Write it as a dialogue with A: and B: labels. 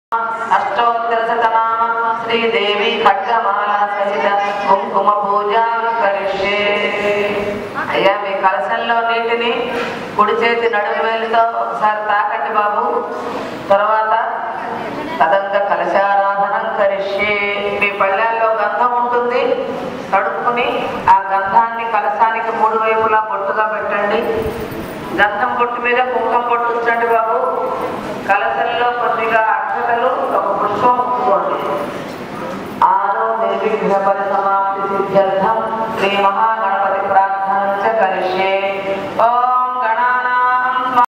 A: అష్టోత్తరశతనామ శ్రీదేవి ఖడ్గమాల సహిత కుంకుమ పూజ కరిష్యే అయ్యా మీ కలశంలో నీటిని కుడి చేతి నడుము వేలుతో ఒకసారి తాకండి బాబు తర్వాత తదంగ కలశారాధనం కరిష్యే మీ పళ్ళెల్లో గంధం ఉంటుంది కడుక్కుని ఆ గంధాన్ని కలశానికి మూడు వైపులా బొట్టుగా పెట్టండి గంధం బొట్టు మీద కుంకుమ బొట్టు ఉంచండి బాబు కలశంలో కొద్దిగా అక్షతలు ఒక పుష్పం